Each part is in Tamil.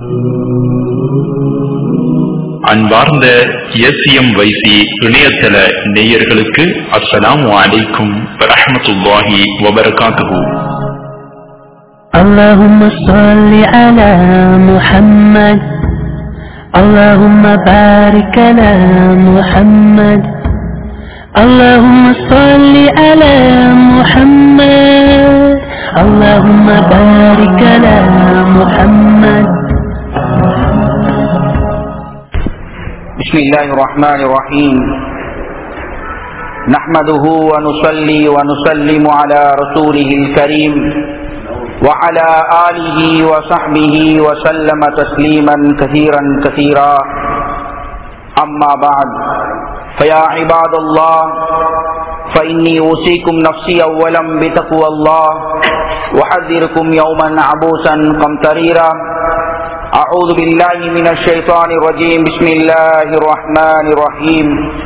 அன்பார்ந்த எஸ்எம் வைசி இணையதள நேயர்களுக்கு அஸ்ஸலாமு அலைக்கும் வரஹ்மத்துல்லாஹி வபரகாத்துஹு اللهم صل على محمد اللهم بارك على محمد اللهم صل على محمد اللهم بارك على محمد بسم الله الرحمن الرحيم نحمده ونصلي ونسلم على رسوله الكريم وعلى آله وصحبه وسلم تسليما كثيرا كثيرا أما بعد فيا عباد الله فإني أوصيكم نفسي أولا بتقوى الله وحذركم يوما عبوسا قمطريرا أعوذ بالله من الشيطان الرجيم بسم الله الرحمن الرحيم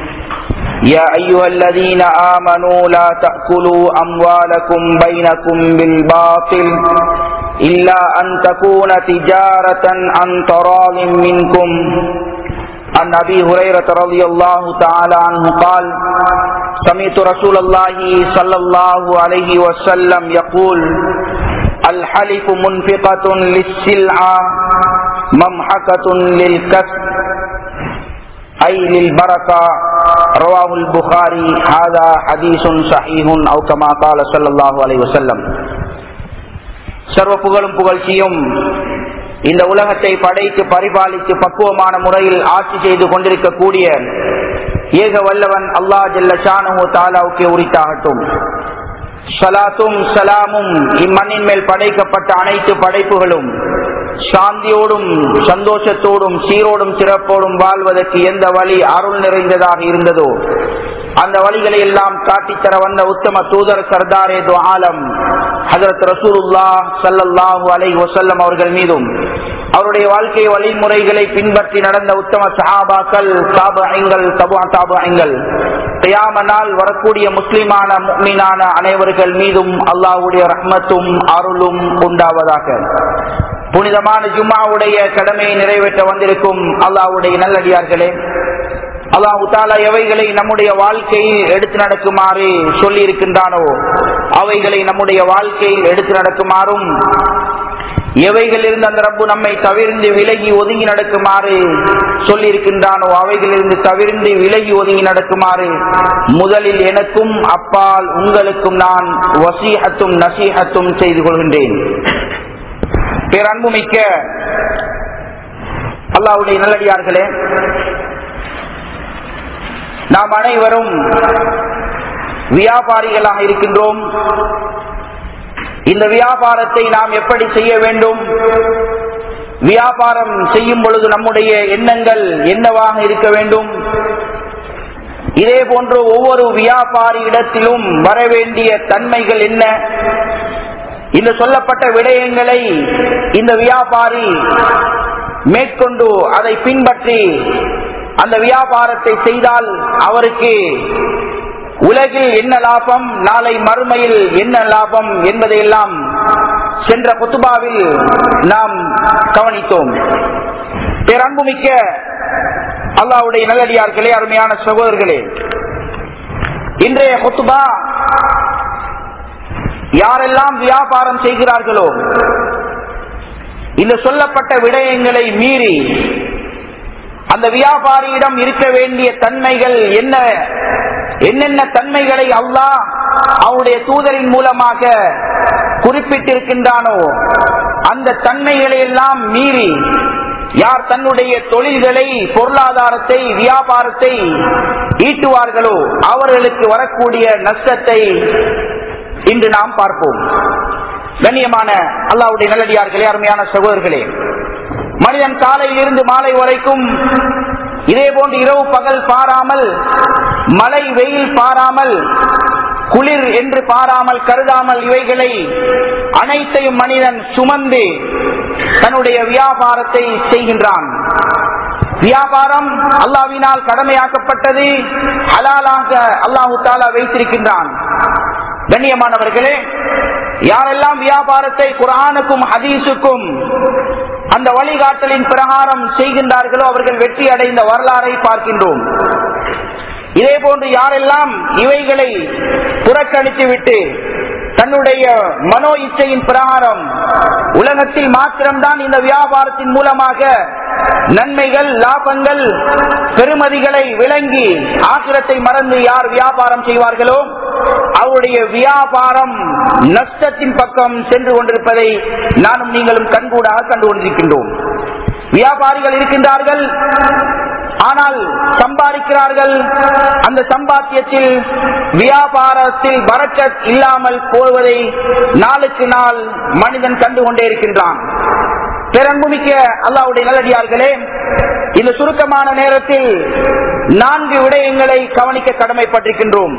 يا أيها الذين آمنوا لا تأكلوا أموالكم بينكم بالباطل إلا أن تكون تجارة عن تراض منكم عن أبي هريرة رضي الله تعالى عنه قال سمعت رسول الله صلى الله عليه وسلم يقول الحلف منفقة للسلعة ممحكة للكسب أي للبركة رواه البخاري هذا حديث صحيح أو كما قال صلى الله عليه وسلم சர்வ புகழும் புகழ்ச்சியும் இந்த உலகத்தை படைத்து பரிபாலித்து பக்குவமான முறையில் ஆட்சி செய்து கொண்டிருக்கக்கூடிய ஏக வல்லவன் அல்லா ஜல்ல ஷானு தாலாவுக்கு உரித்தாகட்டும் சலாத்தும் சலாமும் இம்மண்ணின் மேல் படைக்கப்பட்ட அனைத்து படைப்புகளும் சாந்தியோடும் சந்தோஷத்தோடும் சீரோடும் சிறப்போடும் வாழ்வதற்கு எந்த வழி அருள் நிறைந்ததாக இருந்ததோ அந்த வழிகளை எல்லாம் காட்டித்தர வந்த உத்தம தூதர் சர்தாரே து ஆலம் ஹசரத் ரசூலுல்லா சல்லல்லாஹூ அலை வசல்லம் அவர்கள் மீதும் அவருடைய வாழ்க்கை வழிமுறைகளை பின்பற்றி நடந்த உத்தம சஹாபாக்கள் தாபங்கள் தபா தாபங்கள் கியாம நாள் வரக்கூடிய முஸ்லிமான மீனான அனைவர்கள் மீதும் அல்லாஹுடைய ரஹ்மத்தும் அருளும் உண்டாவதாக புனிதமான ஜும்மாவுடைய கடமையை நிறைவேற்ற வந்திருக்கும் அல்லாஹுடைய நல்லடியார்களே அல்லாஹு தாலா எவைகளை நம்முடைய வாழ்க்கையில் எடுத்து நடக்குமாறு சொல்லி இருக்கின்றானோ அவைகளை நம்முடைய வாழ்க்கையில் எடுத்து நடக்குமாறும் எவைகளிலிருந்து அந்த ரப்பு நம்மை தவிர்ந்து விலகி ஒதுங்கி நடக்குமாறு சொல்லி இருக்கின்றானோ அவைகளிலிருந்து தவிர்ந்து விலகி ஒதுங்கி நடக்குமாறு முதலில் எனக்கும் அப்பால் உங்களுக்கும் நான் வசீகத்தும் நசீகத்தும் செய்து கொள்கின்றேன் பேரன்புமிக்க அல்லாவுடைய நல்லடியார்களே நாம் அனைவரும் வியாபாரிகளாக இருக்கின்றோம் இந்த வியாபாரத்தை நாம் எப்படி செய்ய வேண்டும் வியாபாரம் செய்யும் பொழுது நம்முடைய எண்ணங்கள் என்னவாக இருக்க வேண்டும் இதே போன்று ஒவ்வொரு வியாபாரி இடத்திலும் வர வேண்டிய தன்மைகள் என்ன இந்த சொல்லப்பட்ட விடயங்களை இந்த வியாபாரி மேற்கொண்டு அதை பின்பற்றி அந்த வியாபாரத்தை செய்தால் அவருக்கு உலகில் என்ன லாபம் நாளை மறுமையில் என்ன லாபம் என்பதையெல்லாம் சென்ற குத்துபாவில் நாம் கவனித்தோம் பேரன்புமிக்க அல்லாவுடைய நல்லடியார்களே அருமையான சகோதரர்களே இன்றைய குத்துபா யாரெல்லாம் வியாபாரம் செய்கிறார்களோ இந்த சொல்லப்பட்ட விடயங்களை மீறி அந்த வியாபாரியிடம் இருக்க வேண்டிய தன்மைகள் என்ன என்னென்ன தன்மைகளை அல்லாஹ் அவருடைய தூதரின் மூலமாக குறிப்பிட்டிருக்கின்றானோ அந்த தன்மைகளை எல்லாம் மீறி யார் தன்னுடைய தொழில்களை பொருளாதாரத்தை வியாபாரத்தை ஈட்டுவார்களோ அவர்களுக்கு வரக்கூடிய நஷ்டத்தை இன்று நாம் பார்ப்போம் கண்ணியமான அல்லாவுடைய நல்லடியார்களே அருமையான சகோதரர்களே மனிதன் காலையில் இருந்து மாலை வரைக்கும் இதே போன்று இரவு பகல் பாராமல் மழை வெயில் பாராமல் குளிர் என்று பாராமல் கருதாமல் இவைகளை அனைத்தையும் மனிதன் சுமந்து தன்னுடைய வியாபாரத்தை செய்கின்றான் வியாபாரம் அல்லாவினால் கடமையாக்கப்பட்டது ஹலாலாக அல்லாஹு தாலா வைத்திருக்கின்றான் கண்ணியமானவர்களே யாரெல்லாம் வியாபாரத்தை குரானுக்கும் ஹதீஸுக்கும் அந்த வழிகாட்டலின் பிரகாரம் செய்கின்றார்களோ அவர்கள் வெற்றி அடைந்த வரலாறை பார்க்கின்றோம் இதே போன்று யாரெல்லாம் இவைகளை புறக்கணித்து விட்டு தன்னுடைய மனோ இச்சையின் பிரகாரம் உலகத்தில் மாத்திரம்தான் இந்த வியாபாரத்தின் மூலமாக நன்மைகள் லாபங்கள் பெருமதிகளை விளங்கி ஆக்கிரத்தை மறந்து யார் வியாபாரம் செய்வார்களோ அவருடைய வியாபாரம் நஷ்டத்தின் பக்கம் சென்று கொண்டிருப்பதை நானும் நீங்களும் கண்கூடாக கண்டு கொண்டிருக்கின்றோம் வியாபாரிகள் இருக்கின்றார்கள் ஆனால் சம்பாதிக்கிறார்கள் அந்த சம்பாத்தியத்தில் வியாபாரத்தில் பறக்கத் இல்லாமல் போவதை நாளுக்கு நாள் மனிதன் கண்டு கொண்டே இருக்கின்றான் பேரன்புமிக்க அல்லாவுடைய நல்லடியார்களே இந்த சுருக்கமான நேரத்தில் நான்கு விடயங்களை கவனிக்க கடமைப்பட்டிருக்கின்றோம்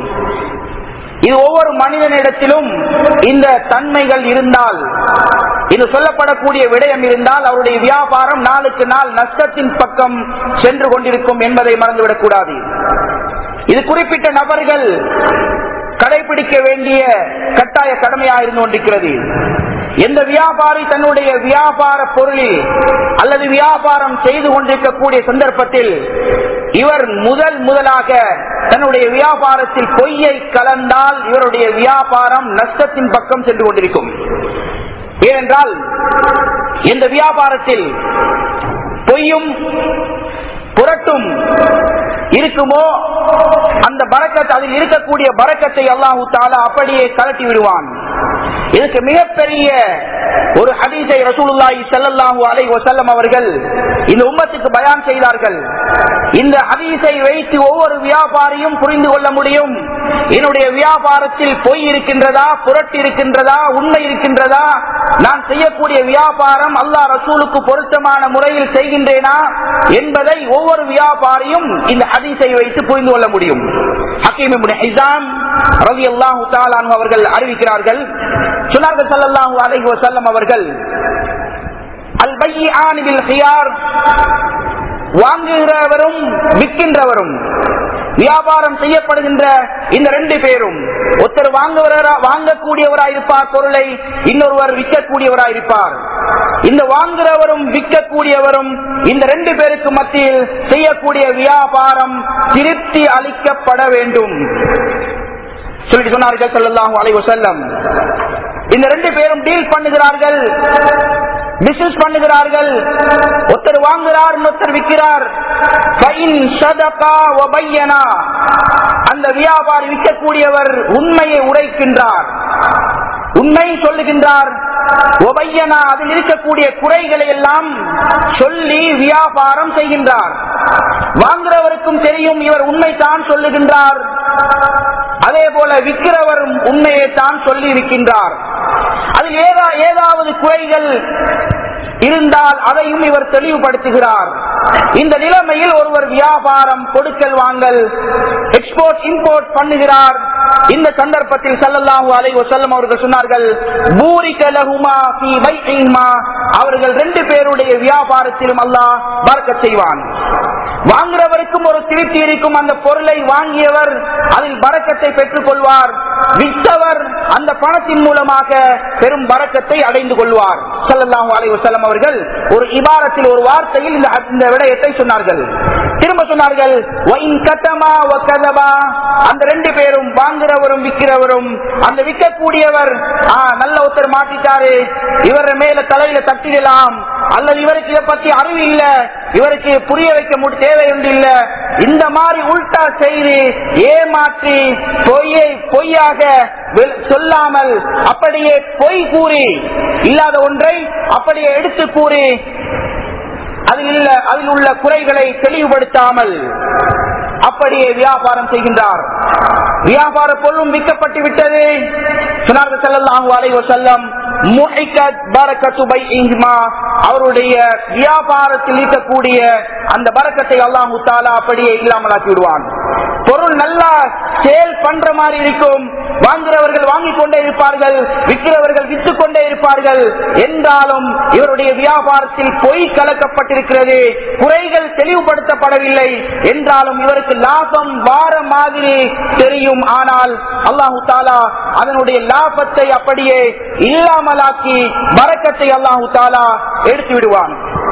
இது ஒவ்வொரு மனிதனிடத்திலும் இந்த தன்மைகள் இருந்தால் இது சொல்லப்படக்கூடிய விடயம் இருந்தால் அவருடைய வியாபாரம் நாளுக்கு நாள் நஷ்டத்தின் பக்கம் சென்று கொண்டிருக்கும் என்பதை மறந்துவிடக் கூடாது இது குறிப்பிட்ட நபர்கள் கடைபிடிக்க வேண்டிய கட்டாய கடமையாக இருந்து கொண்டிருக்கிறது எந்த வியாபாரி தன்னுடைய வியாபார பொருளில் அல்லது வியாபாரம் செய்து கொண்டிருக்கக்கூடிய சந்தர்ப்பத்தில் இவர் முதல் முதலாக தன்னுடைய வியாபாரத்தில் பொய்யை கலந்தால் இவருடைய வியாபாரம் நஷ்டத்தின் பக்கம் சென்று கொண்டிருக்கும் ஏனென்றால் இந்த வியாபாரத்தில் பொய்யும் புரட்டும் இருக்குமோ அந்த பறக்கத் அதில் இருக்கக்கூடிய பறக்கத்தை அல்லாஹு தாலா அப்படியே கலட்டி விடுவான் இதுக்கு மிகப்பெரிய ஒரு ஹதீஸை ரசூலுல்லாஹி ஸல்லல்லாஹு அலைஹி வஸல்லம் அவர்கள் இந்த உம்மத்துக்கு பயான் செய்தார்கள் இந்த ஹதீஸை வைத்து ஒவ்வொரு வியாபாரியும் புரிந்து கொள்ள முடியும் என்னுடைய வியாபாரத்தில் பொய் இருக்கின்றதா புரட்டு இருக்கின்றதா உண்மை இருக்கின்றதா நான் செய்யக்கூடிய வியாபாரம் அல்லாஹ் ரசூலுக்கு பொருத்தமான முறையில் செய்கின்றேனா என்பதை ஒவ்வொரு வியாபாரியும் இந்த ஹதீஸை வைத்து புரிந்து கொள்ள முடியும் ஹக்கீம் இப்னு ஹிஸாம் ரலியல்லாஹு தஆலா அன்ஹு அவர்கள் அறிவிக்கிறார்கள் சொன்னார்கள் ஸல்லல்லாஹு அலைஹி வஸல்லம் அவர்கள் அல் பையான் பில் ஹியார் வாங்குகிறவரும் விற்கின்றவரும் வியாபாரம் செய்யப்படுகின்ற இந்த ரெண்டு பேரும் ஒருத்தர் வாங்குவரா வாங்கக்கூடியவராய் இருப்பார் பொருளை இன்னொருவர் விற்கக்கூடியவராய் இருப்பார் இந்த வாங்குறவரும் விற்கக்கூடியவரும் இந்த ரெண்டு பேருக்கு மத்தியில் செய்யக்கூடிய வியாபாரம் திருப்தி அளிக்கப்பட வேண்டும் சொல்லிட்டு சொன்னார்கள் சொல்லலாம் அலைவ செல்லம் இந்த ரெண்டு பேரும் டீல் பண்ணுகிறார்கள் பிசினஸ் பண்ணுகிறார்கள் ஒருத்தர் வாங்குகிறார் இன்னொருத்தர் விற்கிறார் அந்த வியாபாரி விற்கக்கூடியவர் உண்மையை உரைக்கின்றார் உண்மை சொல்லுகின்றார் ஒபையனா அதில் இருக்கக்கூடிய குறைகளை எல்லாம் சொல்லி வியாபாரம் செய்கின்றார் வாங்குறவருக்கும் தெரியும் இவர் உண்மைத்தான் சொல்லுகின்றார் அதே போல விற்கிறவர் உண்மையை தான் சொல்லி இருக்கின்றார் அதில் ஏதா ஏதாவது குறைகள் இருந்தால் அதையும் இவர் தெளிவுபடுத்துகிறார் இந்த நிலைமையில் ஒருவர் வியாபாரம் கொடுக்கல் வாங்கல் எக்ஸ்போர்ட் இம்போர்ட் பண்ணுகிறார் இந்த சந்தர்ப்பத்தில் சல்லல்லாஹு அலைஹி வஸல்லம் அவர்கள் சொன்னார்கள் பூரிக லஹுமா ஃபீ பைஇஹிமா அவர்கள் ரெண்டு பேருடைய வியாபாரத்திலும் அல்லாஹ் பரக்கத் செய்வான் வாங்குறவருக்கும் ஒரு திருப்தி இருக்கும் அந்த பொருளை வாங்கியவர் அதில் பறக்கத்தை பெற்றுக் கொள்வார் விற்றவர் அந்த பணத்தின் மூலமாக பெரும் பறக்கத்தை அடைந்து கொள்வார் சல்லல்லாஹு அலைஹி வஸல்லம் அவர்கள் ஒரு இபாரத்தில் ஒரு வார்த்தையில் இந்த இந்த விடயத்தை சொன்னார்கள் திரும்ப சொன்னார்கள் "வஇன் கதமா வகதபா", அந்த ரெண்டு பேரும் வாங்குறவரும் விற்கிறவரும் அந்த விற்கக்கூடியவர் "ஆ, நல்ல ஒருத்தர் மாட்டிட்டாரு இவர் மேல தலையில தட்டிடலாம் அல்லது இவருக்கு இதை பத்தி அறிவு இல்ல இவருக்கு புரிய வைக்க முடி தேவை ஒன்று இல்ல இந்த மாதிரி உல்டா செய்து ஏமாற்றி பொய்யை பொய்யாக வெ- சொல்லாமல் அப்படியே பொய் கூறி இல்லாத ஒன்றை அப்படியே எடுத்து கூறி அதில் உள்ள அதில் உள்ள குறைகளை தெளிவுபடுத்தாமல் அப்படியே வியாபாரம் செய்கின்றார் வியாபார பொருளும் விற்கப்பட்டு விட்டது சொன்னார்கள் ஸல்லல்லாஹு அலைஹி வஸல்லம் முஹிக்கத் பரக்கத்து பைஇஹிமா அவருடைய வியாபாரத்தில் இருக்கக்கூடிய அந்த பரக்கத்தை அல்லாஹ் தாலா அப்படியே இல்லாமலாக்கி விடுவான் பொருள் நல்லா சேல் பண்ற மாதிரி இருக்கும் வாங்குகிறவர்கள் வாங்கிக் கொண்டே இருப்பார்கள் விற்கிறவர்கள் விற்றுக் கொண்டே இருப்பார்கள் என்றாலும் இவருடைய வியாபாரத்தில் பொய் கலக்கப்பட்டிருக்கிறது குறைகள் தெளிவுபடுத்தப்படவில்லை என்றாலும் இவருக்கு லாபம் வார மாதிரி தெரியும் ஆனால் அல்லாஹு தாலா அதனுடைய லாபத்தை அப்படியே இல்லாமலாக்கி வரக்கத்தை அல்லாஹு தாலா எடுத்து விடுவான்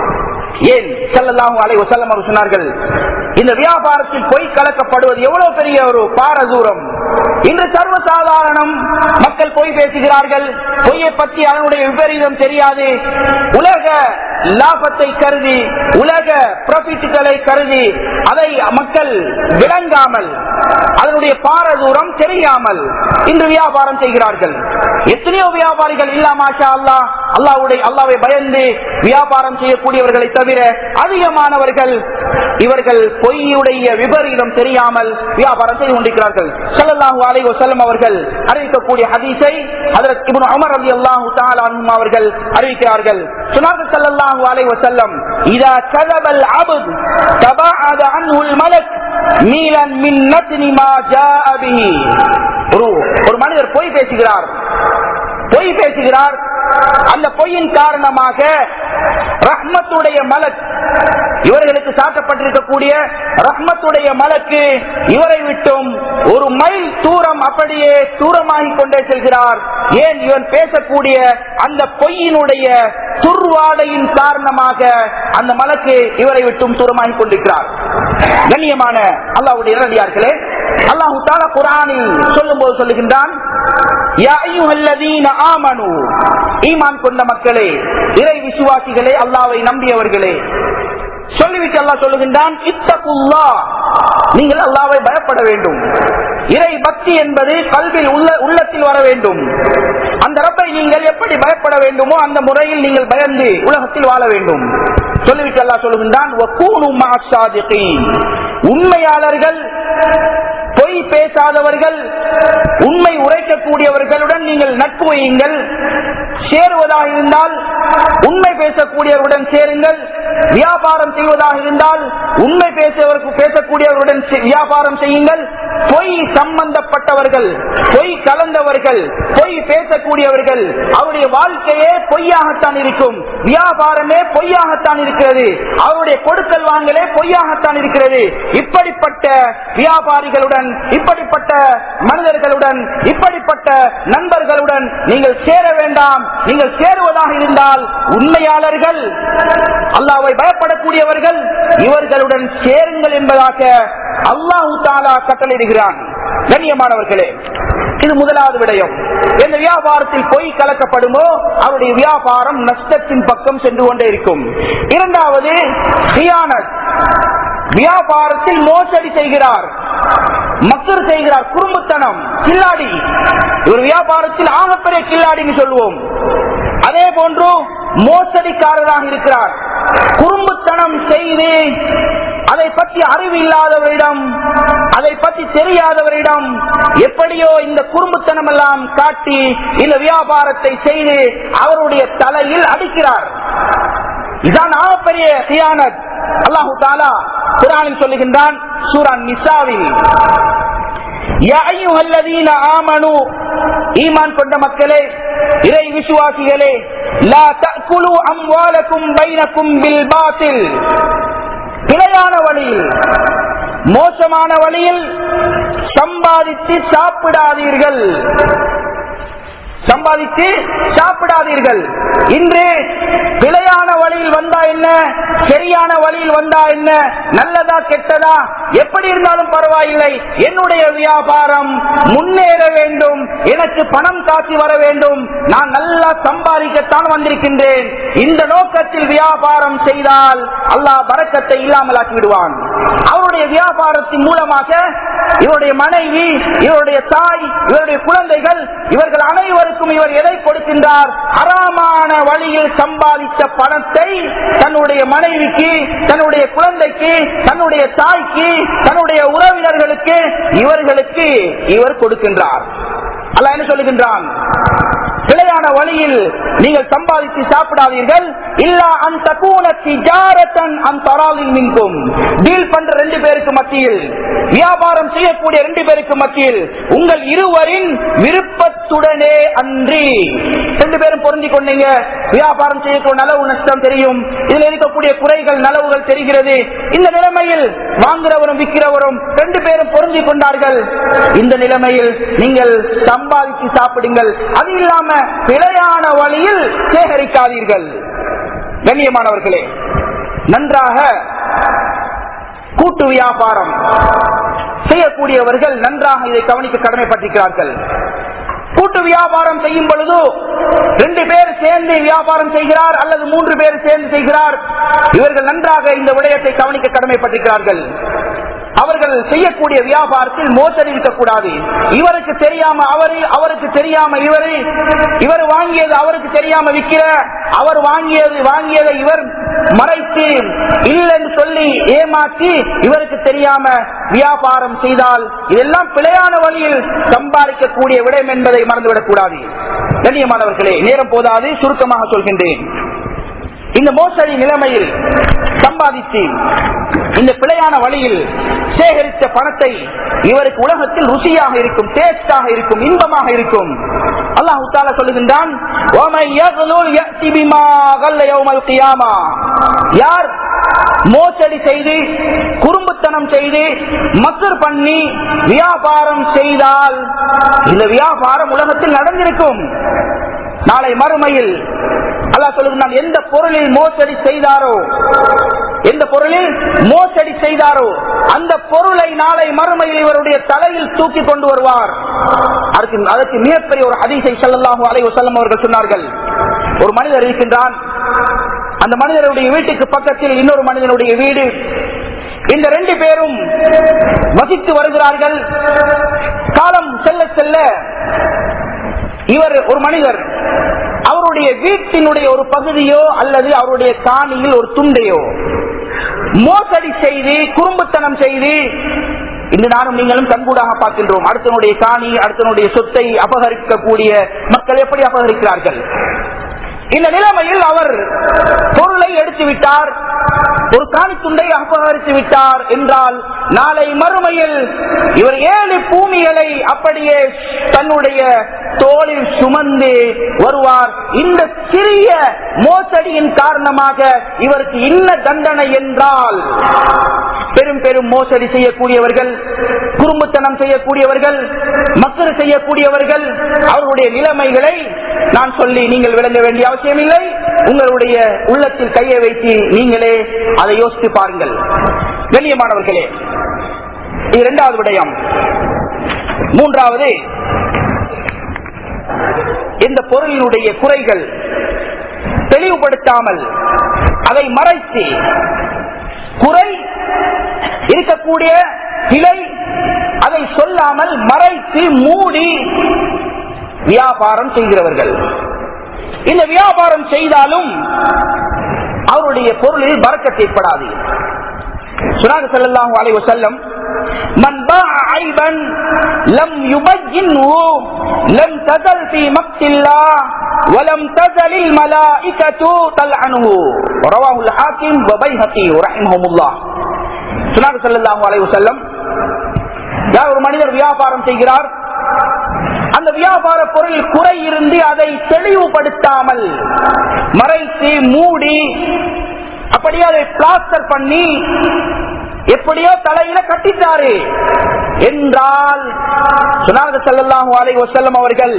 ஏன் செல்லல்லாஹு அலை வசல்லம் அவர் சொன்னார்கள் இந்த வியாபாரத்தில் பொய் கலக்கப்படுவது எவ்வளவு பெரிய ஒரு பாரதூரம் இன்று சர்வசாதாரணம் மக்கள் பொய் பேசுகிறார்கள் பொய்யை பற்றி அதனுடைய விபரீதம் தெரியாது உலக லாபத்தை கருதி உலக ப்ராஃபிட்டுகளை கருதி அதை மக்கள் விளங்காமல் அதனுடைய பாரதூரம் தெரியாமல் இன்று வியாபாரம் செய்கிறார்கள் எத்தனையோ வியாபாரிகள் இல்லாமாஷா அல்லா அல்லாவுடைய அல்லாவை பயந்து வியாபாரம் செய்யக்கூடியவர்களை தவிர அதிகமானவர்கள் இவர்கள் பொய்யுடைய விபரீதம் தெரியாமல் வியாபாரம் செய்து கொண்டிருக்கிறார்கள் ஸல்லல்லாஹு அலைஹி வஸல்லம் அவர்கள் அறிவிக்கக்கூடிய ஹதீஸை ஹஜரத் இப்னு உமர் ரலியல்லாஹு தஆலா அன்ஹும் அவர்கள் அறிவிக்கிறார்கள் சொன்னார்கள் ஸல்லல்லாஹு அலைஹி வஸல்லம் இதா கதபல் அப்த் தபஅத அன்ஹுல் மலக் மீலன் மின் நத்னி மா ஜாஅ பிஹி ஒரு ஒரு மனிதர் பொய் பேசுகிறார் பொய் பேசுகிறார் அந்த பொய்யின் காரணமாக ரஹ்மத்துடைய மலக் இவர்களுக்கு சாட்டப்பட்டிருக்கக்கூடிய ரஹ்மத்துடைய மலக்கு இவரை விட்டும் ஒரு மைல் தூரம் அப்படியே தூரமாகி கொண்டே செல்கிறார் ஏன் இவன் பேசக்கூடிய அந்த பொய்யினுடைய துர்வாடையின் காரணமாக அந்த மலக்கு இவரை விட்டும் தூரமாகி கொண்டிருக்கிறார் கண்ணியமான அல்லாவுடைய இரடியார்களே அல்லாஹு தாலா குரானில் சொல்லும் போது சொல்லுகின்றான் யா அய்யுஹல்லதீன ஆமனு ஈமான் கொண்ட மக்களே இறை விசுவாசிகளே அல்லாவை நம்பியவர்களே சொல்லிவிட்டு அல்லாஹ் சொல்லுகின்றான் இத்தகுல்லா நீங்கள் அல்லாவை பயப்பட வேண்டும் இறை பக்தி என்பது கல்வியில் உள்ள உள்ளத்தில் வர வேண்டும் அந்த ரப்பை நீங்கள் எப்படி பயப்பட வேண்டுமோ அந்த முறையில் நீங்கள் பயந்து உலகத்தில் வாழ வேண்டும் சொல்லிவிட்டு அல்லாஹ் சொல்லுகின்றான் "வக்கூனு மஅஸ் சாதிகீன்." உண்மையாளர்கள் பொய் பேசாதவர்கள் உண்மை உரைக்கக்கூடியவர்களுடன் நீங்கள் நட்பு வையுங்கள் சேருவதாக இருந்தால் உண்மை பேசக்கூடியவருடன் சேருங்கள் வியாபாரம் செய்வதாக இருந்தால் உண்மை பேசுவதற்கு பேசக்கூடியவருடன் செ- வியாபாரம் செய்யுங்கள் பொய் சம்பந்தப்பட்டவர்கள் பொய் கலந்தவர்கள் பொய் பேசக்கூடியவர்கள் அவருடைய வாழ்க்கையே பொய்யாகத்தான் இருக்கும் வியாபாரமே பொய்யாகத்தான் இருக்கிறது அவருடைய கொடுக்கல் வாங்கலே பொய்யாகத்தான் இருக்கிறது இப்படிப்பட்ட வியாபாரிகளுடன் இப்படிப்பட்ட மனிதர்களுடன் இப்படிப்பட்ட நண்பர்களுடன் நீங்கள் சேர வேண்டாம் நீங்கள் சேருவதாக இருந்தால் உண்மையாளர்கள் அல்லாவை பயப்படக்கூடியவர்கள் இவர்களுடன் சேருங்கள் என்பதாக அல்லாஹு தாலா கட்டளையிடுகிறான் கண்ணியமானவர்களே இது முதலாவது விடயம் எந்த வியாபாரத்தில் பொய் கலக்கப்படுமோ அவருடைய வியாபாரம் நஷ்டத்தின் பக்கம் சென்று கொண்டே இருக்கும் இரண்டாவது ஹியானத் வியாபாரத்தில் மோசடி செய்கிறார் மக்கள் செய்கிறார் குறும்புத்தனம் கில்லாடி ஒரு வியாபாரத்தில் ஆகப்பெரிய கில்லாடின்னு சொல்லுவோம் அதே போன்று மோசடிக்காரராக இருக்கிறார் குறும்புத்தனம் செய்து அதை பற்றி அறிவு இல்லாதவரிடம் அதை பற்றி தெரியாதவரிடம் எப்படியோ இந்த குறும்புத்தனம் எல்லாம் காட்டி இந்த வியாபாரத்தை செய்து அவருடைய தலையில் அடிக்கிறார் இதான் ஆகப்பெரிய சியானத் அல்லாஹு தாலா குரானில் சொல்லுகின்றான் சூரான் நிசாவில் யா அய்யுஹல்லதீன ஆமனு ஈமான் கொண்ட மக்களே இறை விசுவாசிகளே லா தஅகுலு அம்வாலக்கும் பைனக்கும் பில் பாத்தில் பிழையான வழியில் மோசமான வழியில் சம்பாதித்து சாப்பிடாதீர்கள் சம்பாதித்து சாப்பிடாதீர்கள் இன்று பிழையான வழியில் வந்தா என்ன சரியான வழியில் வந்தா என்ன நல்லதா கெட்டதா எப்படி இருந்தாலும் பரவாயில்லை என்னுடைய வியாபாரம் முன்னேற வேண்டும் எனக்கு பணம் காட்சி வர வேண்டும் நான் நல்லா சம்பாதிக்கத்தான் வந்திருக்கின்றேன் இந்த நோக்கத்தில் வியாபாரம் செய்தால் அல்லாஹ் பறக்கத்தை இல்லாமலாக்கி விடுவான் அவருடைய வியாபாரத்தின் மூலமாக இவருடைய மனைவி இவருடைய தாய் இவருடைய குழந்தைகள் இவர்கள் அனைவருக்கும் இவர் எதை கொடுக்கின்றார் ஹராமான வழியில் சம்பாதித்த பணத்தை தன்னுடைய மனைவிக்கு தன்னுடைய குழந்தைக்கு தன்னுடைய தாய்க்கு தன்னுடைய உறவினர்களுக்கு இவர்களுக்கு இவர் கொடுக்கின்றார் அல்ல என்ன சொல்லுகின்றான் பிழையான வழியில் நீங்கள் சம்பாதித்து சாப்பிடாதீர்கள் இல்லா அந்த கூன திஜாரத்தன் அந்த மின்கும் டீல் பண்ற ரெண்டு பேருக்கு மத்தியில் வியாபாரம் செய்யக்கூடிய ரெண்டு பேருக்கு மத்தியில் உங்கள் இருவரின் விருப்பத்துடனே அன்றி ரெண்டு பேரும் பொருந்தி கொண்டீங்க வியாபாரம் செய்யக்கூடிய நலவு நஷ்டம் தெரியும் இதில் இருக்கக்கூடிய குறைகள் நலவுகள் தெரிகிறது இந்த நிலைமையில் வாங்குறவரும் விற்கிறவரும் ரெண்டு பேரும் பொருந்தி கொண்டார்கள் இந்த நிலைமையில் நீங்கள் சம்பாதித்து சாப்பிடுங்கள் அது இல்லாம பிழையான வழியில் சேகரிக்காதீர்கள் கண்ணியமானவர்களே நன்றாக கூட்டு வியாபாரம் செய்யக்கூடியவர்கள் நன்றாக இதை கவனிக்க கடமைப்பட்டிருக்கிறார்கள் கூட்டு வியாபாரம் செய்யும் பொழுது ரெண்டு பேர் சேர்ந்து வியாபாரம் செய்கிறார் அல்லது மூன்று பேர் சேர்ந்து செய்கிறார் இவர்கள் நன்றாக இந்த விடயத்தை கவனிக்க கடமைப்பட்டிருக்கிறார்கள் அவர்கள் செய்யக்கூடிய வியாபாரத்தில் மோசடி இருக்கக்கூடாது இவருக்கு தெரியாம அவரு அவருக்கு தெரியாம இவரு இவர் வாங்கியது அவருக்கு தெரியாம விற்கிற அவர் வாங்கியது வாங்கியதை இவர் மறைத்து இல்லைன்னு சொல்லி ஏமாற்றி இவருக்கு தெரியாம வியாபாரம் செய்தால் இதெல்லாம் பிழையான வழியில் சம்பாதிக்கக்கூடிய விடயம் என்பதை மறந்துவிடக் கூடாது கண்ணியமானவர்களே நேரம் போதாது சுருக்கமாக சொல்கின்றேன் இந்த மோசடி நிலைமையில் சம்பாதித்து இந்த பிழையான வழியில் சேகரித்த பணத்தை இவருக்கு உலகத்தில் ருசியாக இருக்கும் டேஸ்டாக இருக்கும் இன்பமாக இருக்கும் அல்லாஹு தாலா சொல்லுகின்றான் "وَمَن يَغْلُلْ يَأْتِ بِمَا غَلَّ يَوْمَ الْقِيَامَةِ." யார் மோசடி செய்து குறும்புத்தனம் செய்து மக்கர் பண்ணி வியாபாரம் செய்தால் இந்த வியாபாரம் உலகத்தில் நடந்திருக்கும் நாளை மறுமையில் அல்லாஹ் சொல்லுகிறான் எந்த பொருளில் மோசடி செய்தாரோ எந்த பொருளில் மோசடி செய்தாரோ அந்த பொருளை நாளை மறுமையில் இவருடைய தலையில் தூக்கி கொண்டு வருவார் அதற்கு அதற்கு மிகப்பெரிய ஒரு ஹதீஸை ஸல்லல்லாஹு அலைஹி வஸல்லம் அவர்கள் சொன்னார்கள் ஒரு மனிதர் இருக்கின்றான் அந்த மனிதருடைய வீட்டுக்கு பக்கத்தில் இன்னொரு மனிதனுடைய வீடு இந்த ரெண்டு பேரும் வசித்து வருகிறார்கள் காலம் செல்ல செல்ல இவர் ஒரு மனிதர் அவருடைய வீட்டினுடைய ஒரு பகுதியோ அல்லது அவருடைய காணியில் ஒரு துண்டையோ மோசடி செய்து குறும்புத்தனம் செய்து இன்று நானும் நீங்களும் கண்கூடாக பார்க்கின்றோம் அடுத்தனுடைய காணி அடுத்தனுடைய சொத்தை அபகரிக்கக்கூடிய மக்கள் எப்படி அபகரிக்கிறார்கள் இந்த நிலைமையில் அவர் பொருளை எடுத்து விட்டார் ஒரு காணி துண்டை அபகரித்து விட்டார் என்றால் நாளை மறுமையில் இவர் ஏழு பூமிகளை அப்படியே தன்னுடைய தோளில் சுமந்து வருவார் இந்த சிறிய மோசடியின் காரணமாக இவருக்கு இன்ன தண்டனை என்றால் பெரும் பெரும் மோசடி செய்யக்கூடியவர்கள் குறும்புத்தனம் செய்யக்கூடியவர்கள் மக்கள் செய்யக்கூடியவர்கள் அவர்களுடைய நிலைமைகளை நான் சொல்லி நீங்கள் விளங்க வேண்டிய அவசியம் இல்லை உங்களுடைய உள்ளத்தில் கையை வைத்து நீங்களே அதை யோசித்து பாருங்கள் கண்ணியமானவர்களே இது இரண்டாவது விடயம் மூன்றாவது இந்த பொருளினுடைய குறைகள் தெளிவுபடுத்தாமல் அதை மறைத்து குறை இருக்கக்கூடிய கிளை அதை சொல்லாமல் மறைத்து மூடி வியாபாரம் செய்கிறவர்கள் இந்த வியாபாரம் செய்தாலும் அவருடைய பொருளில் பறக்கத் ஏற்படாது சுனாக செல்லல்லாஹு அலைஹி வஸல்லம் من باع عيبا لم يبينه لم تزل في مقت الله ولم تزل الملائكة تلعنه رواه الحاكم وبيهقي رحمهم الله சுனாக செல்லல்லாஹு அலைஹி வஸல்லம் யார் ஒரு மனிதர் வியாபாரம் செய்கிறார் அந்த வியாபார பொருள் குறை இருந்து அதை தெளிவுபடுத்தாமல் மறைத்து மூடி அப்படியே அதை பிளாஸ்டர் பண்ணி எப்படியோ தலையில கட்டிட்டாரு என்றால் சுனாக செல்லல்லாஹு அலை வசல்லம் அவர்கள்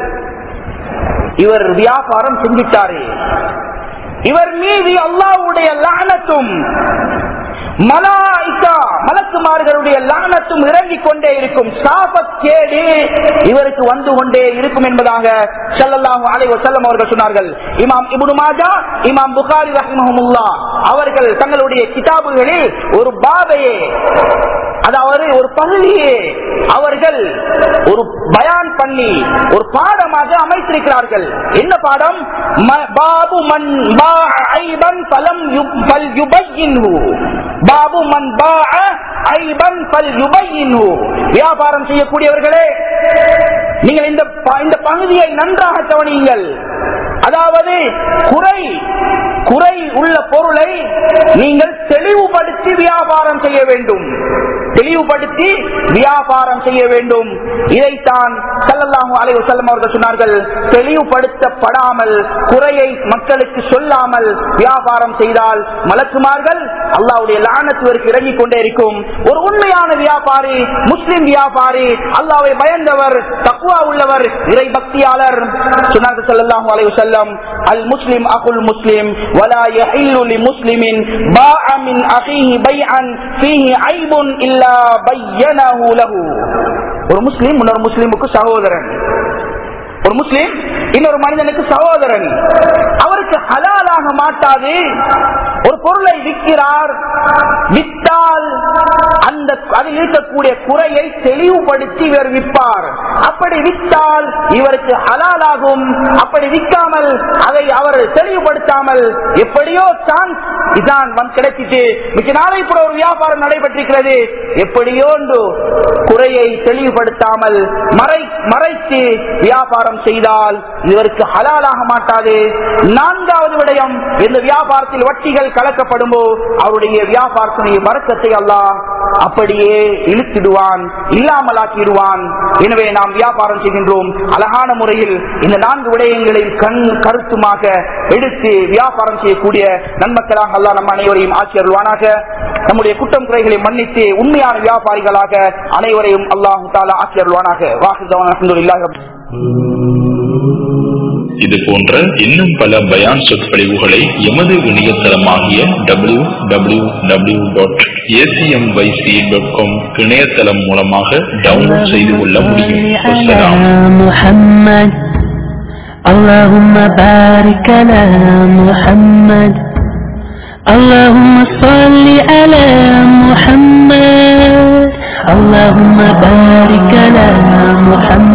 இவர் வியாபாரம் செஞ்சிட்டாரு இவர் மீது அல்லாவுடைய லானத்தும் மலாய்கா மலக்குமார்களுடைய லானத்தும் இறங்கிக் கொண்டே இருக்கும் சாபக்கேடு இவருக்கு வந்து கொண்டே இருக்கும் என்பதாக ஸல்லல்லாஹு அலைஹி வஸல்லம் அவர்கள் சொன்னார்கள் இமாம் இப்னு மாஜா இமாம் புகாரி ரஹிமஹுமுல்லா அவர்கள் தங்களுடைய கிதாபுகளில் ஒரு பாதையே அதாவது ஒரு பகுதியே அவர்கள் ஒரு பயான் பண்ணி ஒரு பாடமாக அமைத்திருக்கிறார்கள் என்ன பாடம் ம- பாபு மன் பா ஐபன் பலம் பல் யுபையின்ஹு பாபு மன் பா ஐபன் பல் யுபையின்ஹு வியாபாரம் செய்யக்கூடியவர்களே நீங்கள் இந்த ப- இந்த பகுதியை நன்றாக கவனியுங்கள் அதாவது குறை குறை உள்ள பொருளை நீங்கள் தெளிவுபடுத்தி வியாபாரம் செய்ய வேண்டும் தெளிவுபடுத்தி வியாபாரம் செய்ய வேண்டும் இதைத்தான் ஸல்லல்லாஹு அலைஹி வஸல்லம் அவர்கள் சொன்னார்கள் தெளிவுபடுத்தப்படாமல் குறையை மக்களுக்கு சொல்லாமல் வியாபாரம் செய்தால் மலக்குமார்கள் அல்லாஹ்வுடைய லானத்து வரைக்கும் இறங்கிக் கொண்டே இருக்கும் ஒரு உண்மையான வியாபாரி முஸ்லிம் வியாபாரி அல்லாஹ்வை பயந்தவர் தக்குவா உள்ளவர் இறை பக்தியாளர் சொன்னார்கள் ஸல்லல்லாஹு அலைஹி வஸல்லம் அல் முஸ்லிம் அகுல் முஸ்லிம் ولا يحل لمسلم باع من اخيه بيعا فيه عيب الا بينه له ஒரு முஸ்லிம் இன்னொரு முஸ்லிமுக்கு சகோதரன் ஒரு முஸ்லிம் இன்னொரு மனிதனுக்கு சகோதரன் அவருக்கு ஹலாலாக மாட்டாது ஒரு பொருளை விற்கிறார் விற்றால் அந்த அதில் இருக்கக்கூடிய குறையை தெளிவுபடுத்தி இவர் விற்பார் அப்படி விற்றால் இவருக்கு ஹலாலாகும் அப்படி விற்காமல் அதை அவர் தெளிவுபடுத்தாமல் எப்படியோ சான்ஸ் இதான் வந்து கிடைச்சிட்டு மிச்ச நாளை கூட ஒரு வியாபாரம் நடைபெற்றிருக்கிறது எப்படியோ ஒன்று குறையை தெளிவுபடுத்தாமல் மறை மறைத்து வியாபாரம் செய்தால் இவருக்கு ஹலாலாக மாட்டாது நான்காவது விடயம் இந்த வியாபாரத்தில் வட்டிகள் கலக்கப்படும்போ அவருடைய வியாபாரத்தினுடைய வரக்கத்தை அல்லாஹ் அப்படியே இழுத்திடுவான் இல்லாமலாக்கிடுவான் எனவே நாம் வியாபாரம் செய்கின்றோம் அழகான முறையில் இந்த நான்கு விடயங்களை கண் கருத்துமாக எடுத்து வியாபாரம் செய்யக்கூடிய நன்மக்களாக அல்லாஹ் நம் அனைவரையும் ஆட்சி அருள்வானாக நம்முடைய குற்றம் குறைகளை மன்னித்து உண்மையான வியாபாரிகளாக அனைவரையும் அல்லாஹு தாலா ஆட்சி அருள்வானாக வாக்குதவன் அல்ஹம்துலில்லாஹி ரப் இது போன்ற இன்னும் பல பயான் சொற்பொழிவுகளை எமது இணையதளமாகிய W W W dot A C M Y C dot com இணையதளம் மூலமாக டவுன்லோட் செய்து கொள்ள முடியும் அஸ்ஸலாம். محمد اللهم بارك على محمد اللهم صل على محمد اللهم بارك على محمد